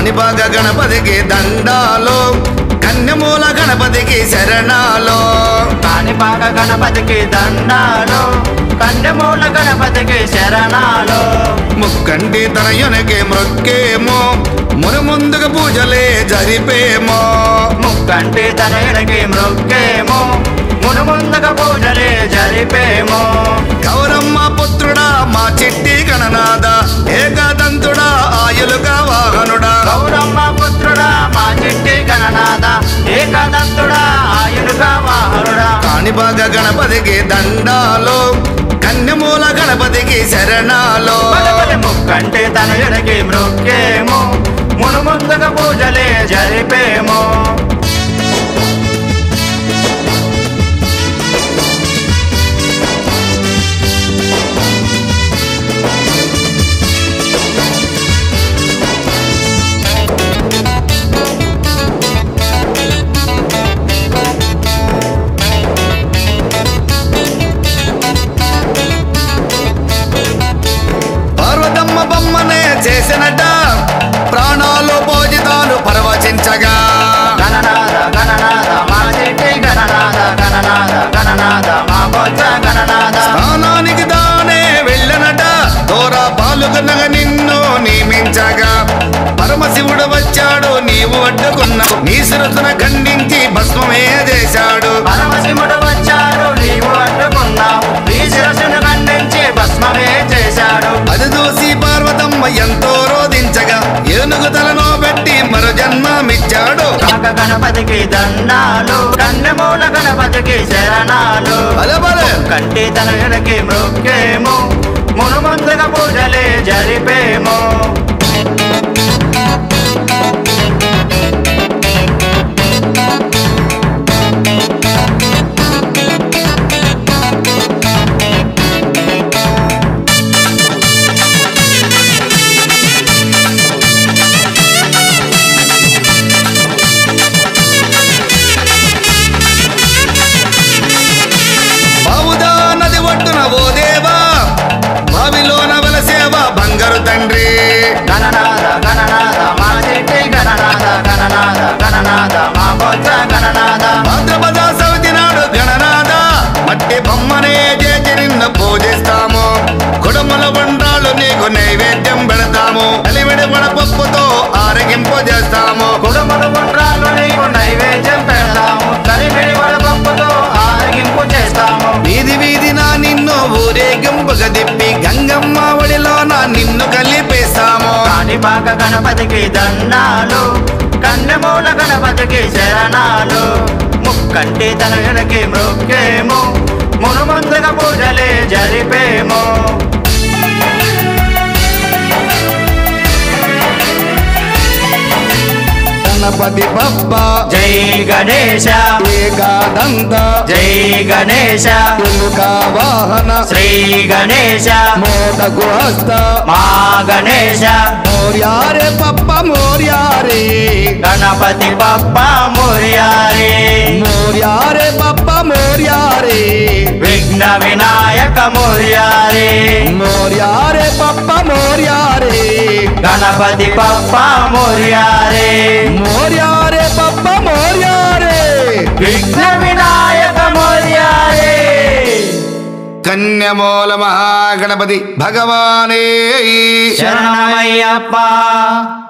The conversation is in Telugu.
కాణిపాక గణపతికి దండాలు కన్యమూల గణపతికి శరణాలు కాణిపాక గణపతికి దండాలు కండమూల గణపతికి శరణాలు ముక్కంటి తనయునికి మృక్కేమో మును ముందుగా పూజలే జరిపేమో ముక్కంటి తనయుడికి మృక్కేమో మును ముందుగా పూజలే జరిపేమో గౌరమ్మ పుత్రుడా మా చిట్టి గణనాథ ఏకదంతుడా ఆయులుగా వాహనుడా గౌరమ్మ పుత్రుడా మా చిట్టి గణనాథ ఏకదంతుడా ఆయుడుగా వాహనుడా కాణిపాక గణపతికి దండాలు కన్యమూల గణపతికి శరణాలు బలబలి ముక్కంటి తనయుడికి మృక్కేమో మును ముందుగా పూజలే జరిపేమో పార్వతమ్మ బొమ్మనే చేసినట ప్రాణాలు పోజితాలు పరవచించగా గణనాథ గణనాథ మా చిట్టి గణనాథ గణనాథ గణనాథ మా బొజ్జ గణనాథ స్థానానికి తానే వెళ్ళనట దూర పాల్గొనగా నిన్ను నియమించగా పరమశివుడు వచ్చాడు నీవు అడ్డుకున్నావు నీ శిరసున ఖండించి భస్మమే చేశాడు పరమశివుడు వచ్చాడు నీవు అడ్డుకున్నావు ఈ శిరస్సును ఖండించి భస్మమే చేశాడు అది చూసి పార్వతమ్మ ఎంతో రోధించగా ఏనుగు తలను పెట్టి మరో జన్మమిచ్చాడు కాక గణపతికి దండాలు కన్నెమూల గణపతికి శరణాలు బలే బలే కంటి తనయునికి మృక్కేమో మునుమందుగా పూజలే జరిపేమో బావుదా నది ఒడ్డున ఓ దేవా బావిలోన వెలసేవ బంగారు తండ్రి గణనాథ గణనాథ మా చిట్టి గణనాథ గణనాథ గణనాథ మా బొజ్జ గణనాథ భాద్రపద సవితి నాడు గణనాథ మట్టి బొమ్మనే చేసి నిన్ను పూజిస్తాము కుడుముల వండ్రాలు నీకు నైవేద్యం పెడతాము కలివిడి వడపప్పుతో ఆరగింపు చేస్తాము కుడుములు ఉండ్రాలు నీకు నైవేద్యం పెడతాము కలిపిడి వడపప్పుతో ఆరగింపు చేస్తాము వీధి వీధి నా నిన్ను ఊరేగింపుగా తిప్పి గంగమ్మ ఒడిలో నా నిన్ను కలిపేస్తాము కాణిపాక గణపతికి దండాలు కన్నెమూల గణపతికి శరణాలు ముక్కంటి తనయునికి మృక్కేమో మునుమందుగా పూజలే జరిపేమో గణపతి బప్ప జై గణేశ ఏకాదంత జై గణేశ ఎలుక వాహన శ్రీ గణేశ మోదకు హస్త మా గణేశ మోర్యారే పప్ప మోర్యారే గణపతి బప్ప ముర్యారే మోర్యారే పప్ప మోర్యారే విఘ్న వినాయక ముర్యారే మోర్యారే పప్ప మోర్యారే గణపతి బప్ప ముర్యారే మోర్యారే పప్ప మోర్యారే విఘ్న వినాయక ముర్యారే కన్యమూల మహాగణపతి భగవానే శరణమయ్యప్ప